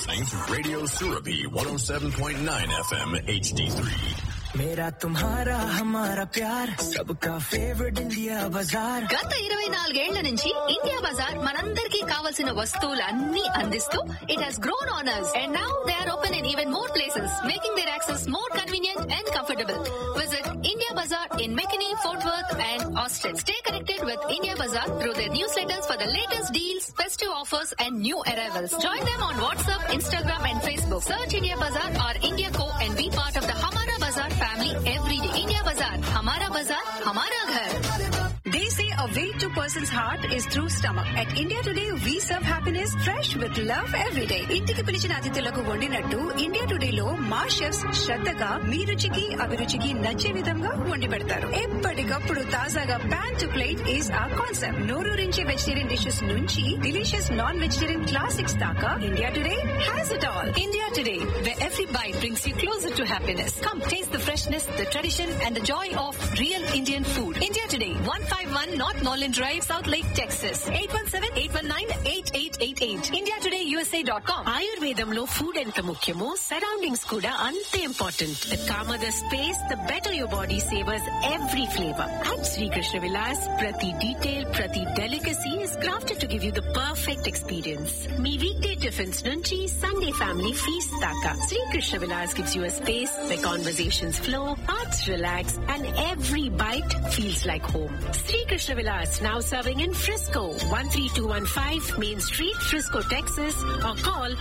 listening to Radio Surabi 107.9 FM HD3. मेरा तुम्हारा हमारा प्यार सबका फेवरेट इंडिया बाजार గత ఇరవై నాలుగేళ్ల నుంచి ఇండియా బజార్ మనందరికీ కావలసిన వస్తువులన్నీ అందిస్తూ it has grown honours and now they are open in even more places making their access more convenient and comfortable visit India Bazaar in McKinney Fort Worth and ఆస్ట్రేట్ stay connected with India Bazaar through their newsletters for the latest deals festive offers and new arrivals join them on WhatsApp Instagram and Facebook search India Bazaar or India co and be part of the హమారా Bazar family every day. India Bazaar, Hamara Bazaar, Hamara Ghar. They say a way to person's heart is through stomach. At India Today, we serve happiness fresh with love every day. ఇంటికి పిలిచిన అతిథులకు వండినట్టు India today లో మా chefs శ్రద్ధగా మీ రుచికి అభిరుచికి నచ్చే విధంగా వండి పెడతారు ఎప్పటికప్పుడు తాజాగా pan to plate is a concept నోరూరించే వెజిటేరియన్ డిషెస్ నుంచి డిలీషియస్ నాన్ వెజిటేరియన్ క్లాసిక్స్ దాకా India Today has it all India Today, where every bite brings you closer to happiness. Come taste the freshness, the tradition, and the joy of real Indian food. India Today, 151 North Norland Drive, South Lake, Texas. 817-819-8888. IndiaTodayUSA.com. ఆయుర్వేదంలో food ఎంత ముఖ్యమో surroundings కూడా అంతే important the calmer the space the better your body savours every flavour at Srikrishna Vilas ప్రతి detail ప్రతి delicacy is crafted to give you the perfect experience మీ weekday tiffins నుంచి Sunday family feast దాకా Srikrishna Vilas gives you space where conversations flow, hearts relax, and every bite feels like home. Sri Krishna Vilas now serving in Frisco, 13215 Main Street, Frisco, Texas, or call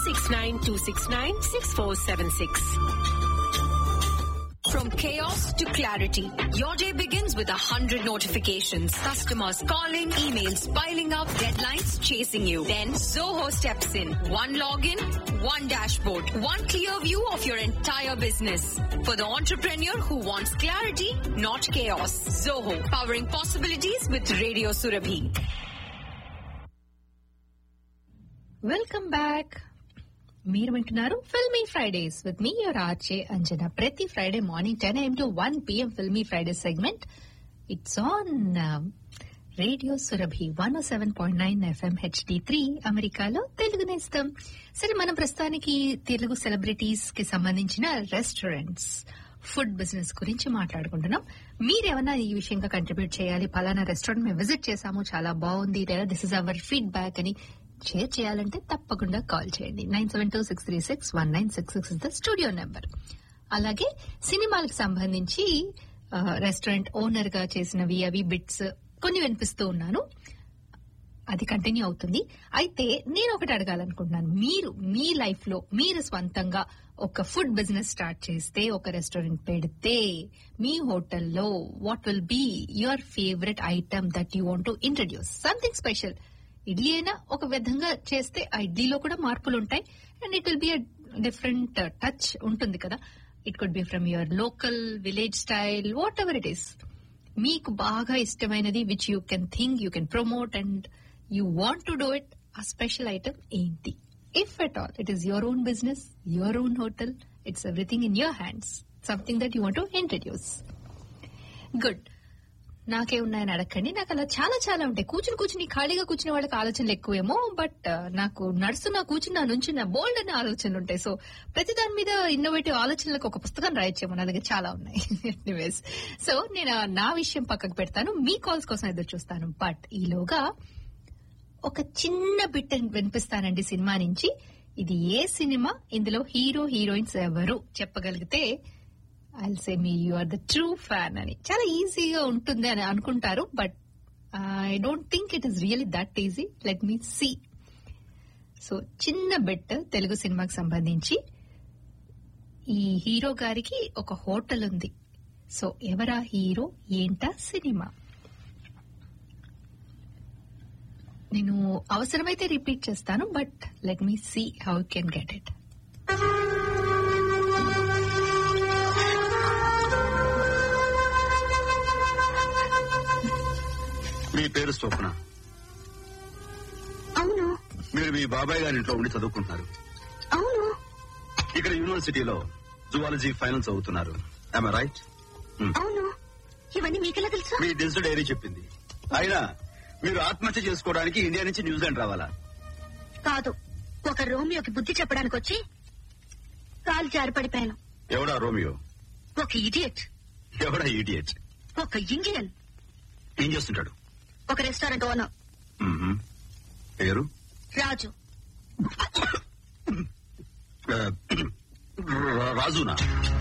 469-269-6476. From chaos to clarity, your day begins with a hundred notifications. Customers calling, emails piling up, deadlines chasing you. Then Zoho steps in. One login, one dashboard, one clear view of your entire business. For the entrepreneur who wants clarity, not chaos. Zoho, powering possibilities with Radio Surabhi. Welcome back మీరు వింటున్నారు filmy Fridays with మీ your R J Anjana ప్రతి Friday morning ten AM to one PM filmy Friday segment it's on radio Surabhi one o seven point nine FM HD three అమెరికాలో తెలుగు నేస్తం సరే మనం ప్రస్తుతానికి Telugu celebrities కి సంబంధించిన రెస్టారెంట్స్ ఫుడ్ బిజినెస్ గురించి మాట్లాడుకుంటున్నాం మీరేమన్నా ఈ విషయంగా కంట్రిబ్యూట్ చేయాలి పలానా రెస్టారెంట్ మేము విజిట్ చేసాము చాలా బాగుంది లేదా దిస్ ఇస్ అవర్ ఫీడ్బ్యాక్ అని షేర్ చేయాలంటే తప్పకుండా కాల్ చేయండి nine seven two six three six one nine six six is the studio number అలాగే సినిమాలకు సంబంధించి రెస్టారెంట్ ఓనర్ గా చేసినవి అవి బిట్స్ కొన్ని వినిపిస్తూ ఉన్నాను అది కంటిన్యూ అవుతుంది అయితే నేను ఒకటి అడగాలనుకుంటున్నాను మీరు మీ లైఫ్ లో మీరు స్వంతంగా ఒక ఫుడ్ బిజినెస్ స్టార్ట్ చేస్తే ఒక రెస్టారెంట్ పెడితే మీ హోటల్లో what will be your favourite item that you want to introduce something special idli అయినా ఒక విధంగా చేస్తే ఆ ఇడ్లీలో కూడా మార్పులు ఉంటాయి and it will be a different touch ఉంటుంది కదా it could be from your local village style whatever it is మీకు బాగా ఇష్టమైనది which you can think you can promote and you want to do it a special item ఏంటి if at all it is your own business your own hotel it's everything in your hands something that you want to introduce good నాకే ఉన్నాయని అడగండి నాకు అలా చాలా చాలా ఉంటాయి కూర్చుని కూర్చుని ఖాళీగా కూర్చునే వాళ్ళకి ఆలోచనలు ఎక్కువేమో బట్ నాకు నడుస్తున్నా కూర్చున్నా నుంచున్న బోల్డ్ అనే ఆలోచనలు ఉంటాయి సో ప్రతి దాని మీద ఇన్నోవేటివ్ ఆలోచనలకు ఒక పుస్తకం రాయొచ్చేమో నా దగ్గర చాలా ఉన్నాయి ఎనీవేస్ సో నేను నా విషయం పక్కకు పెడతాను మీ కాల్స్ కోసం ఎదురు చూస్తాను బట్ ఈలోగా ఒక చిన్న బిట్ వినిపిస్తానండి సినిమా నుంచి ఇది ఏ సినిమా ఇందులో హీరో హీరోయిన్స్ ఎవరు చెప్పగలిగితే ఐ సే మీ you are the true fan అని చాలా ఈజీగా ఉంటుంది అని అనుకుంటారు but I don't think it is really that easy let me see so చిన్న బిట్ తెలుగు సినిమాకి సంబంధించి ఈ హీరో గారికి ఒక హోటల్ ఉంది సో ఎవరా హీరో ఏంటా సినిమా నేను అవసరమైతే రిపీట్ చేస్తాను but let me see how can get it మీ పేరు స్వప్న అవును మీరు మీ బాబాయ్ గారి ఇంట్లో ఉండి చదువుకుంటున్నారు అవును ఇక్కడ యూనివర్సిటీలో జువాలజీ ఫైనల్ చదువుతున్నారు రైట్ అవును ఇవన్నీ మీకెలా తెలుసు మీ డిజిటల్ డైరీ చెప్పింది అయినా మీరు ఆత్మహత్య చేసుకోవడానికి ఇండియా నుంచి న్యూజిలాండ్ రావాలా కాదు ఒక రోమియోకి బుద్ధి చెప్పడానికి వచ్చి కాలు జారి పడిపోయాను ఎవడా రోమియో ఒక ఇడియట్ ఎవడా ఈడియట్ ఒక ఇండియన్ ఏం చేస్తుంటాడు ఒక రెస్టారెంట్ ఓనర్ మ్మ్. పేరు రాజు ఆ, రా- రాజునా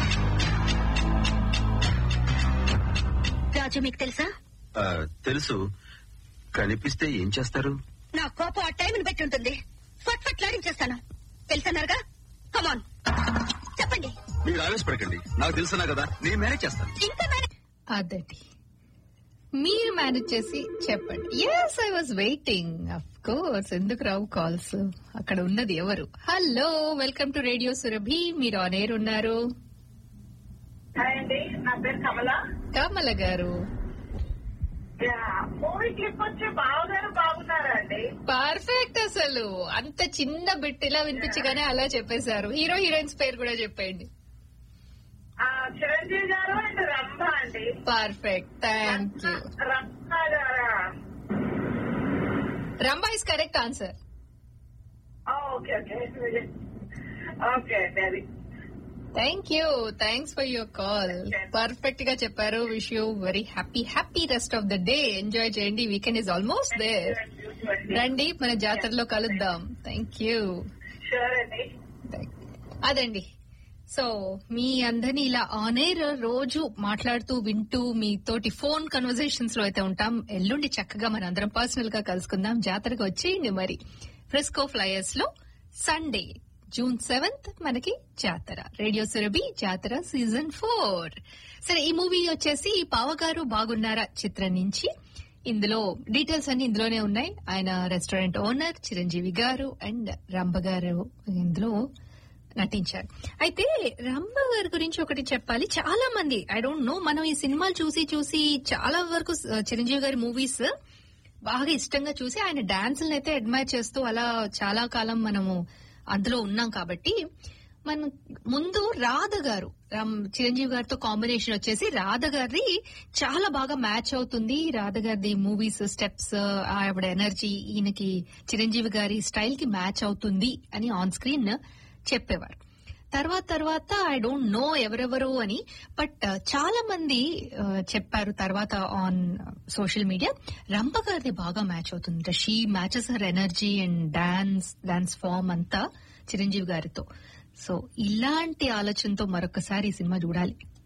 రాజు మీకు తెలుసా ఆ, తెలుసు కనిపిస్తే ఏం చేస్తారు నా కోపం ఆ టైంని బట్టి ఉంటుంది ఫట్ ఫట్ లాడించేస్తాను తెలుసన్నారుగా కమాన్ చెప్పండి మీరు ఆవేశపడకండి నాకు తెలుసునా కదా నేను మేనేజ్ చేస్తాను ఇంకా మేనే- అదండి మీరు మేనేజ్ చేసి చెప్పండి yes I was waiting of course ఎందుకు రావు కాల్స్ అక్కడ ఉన్నది ఎవరు hello welcome to radio Surabhi మీరు ఆన్ ఎయిర్ ఉన్నారు హాయ్ అండి నా పేరు కమల కమల గారు మూవీ క్లిప్ వచ్చి బావగారు బాగున్నారా అండి పర్ఫెక్ట్ అసలు అంత చిన్న బిట్ ఇలా వినిపించగానే అలా చెప్పేశారు హీరో హీరోయిన్స్ పేరు కూడా చెప్పండి ఆ, చిరంజీవి గారు అండ్ రంభ అండి పర్ఫెక్ట్ థ్యాంక్ యూ రంభ గారా రంబా ఇస్ కరెక్ట్ ఆన్సర్ ఆ, ఓకే ఓకే ఓకే అండి అది thank you thanks for your call perfect గా చెప్పారు wish you very happy happy rest of the day enjoy చేయండి వీకెండ్ ఇస్ ఆల్మోస్ట్ దేర్ రండి మన జాతరలో కలుద్దాం థ్యాంక్ యూ షూర్ అండి అదండి సో మీ అందరినీ ఇలా ఆన్ ఎయిర్ రోజు మాట్లాడుతూ వింటూ మీతోటి ఫోన్ కన్వర్జేషన్స్ లో అయితే ఉంటాం ఎల్లుండి చక్కగా మన అందరం పర్సనల్ గా కలుసుకుందాం జాతరకు వచ్చేయండి మరి ఫ్రెస్కో ఫ్లయర్స్ లో సండే జూన్ సెవెంత్ మనకి జాతర రేడియో సురభి జాతర సీజన్ ఫోర్ సరే ఈ మూవీ వచ్చేసి పావగారు బాగున్నారా చిత్రం నుంచి ఇందులో డీటెయిల్స్ అన్ని ఇందులోనే ఉన్నాయి ఆయన రెస్టారెంట్ ఓనర్ చిరంజీవి గారు అండ్ రంభ గారు ఇందులో నటించారు అయితే రంభ గారి గురించి ఒకటి చెప్పాలి చాలా మంది ఐ డోంట్ నో మనం ఈ సినిమాలు చూసి చూసి చాలా వరకు ఆ, చిరంజీవి గారి మూవీస్ బాగా ఇష్టంగా చూసి ఆయన డాన్సులను అయితే అడ్మైర్ చేస్తూ అలా చాలా కాలం మనము అందులో ఉన్నాం కాబట్టి మన ముందు రాధ గారు రామ్- చిరంజీవి గారితో కాంబినేషన్ వచ్చేసి రాధ గారి చాలా బాగా మ్యాచ్ అవుతుంది రాధ గారిది మూవీస్ స్టెప్స్ ఆవిడ ఎనర్జీ ఈయనకి చిరంజీవి గారి స్టైల్ కి మ్యాచ్ అవుతుంది అని ఆన్ స్క్రీన్ చెప్పేవారు తర్వాత తర్వాత ఐ డోంట్ నో ఎవరెవరు అని బట్ చాలా మంది ఆ, చెప్పారు తర్వాత ఆన్ సోషల్ మీడియా రంప గారిది బాగా మ్యాచ్ అవుతుంది she matches her energy and dance dance form అంతా చిరంజీవి గారితో సో ఇలాంటి ఆలోచనతో మరొకసారి ఈ సినిమా చూడాలి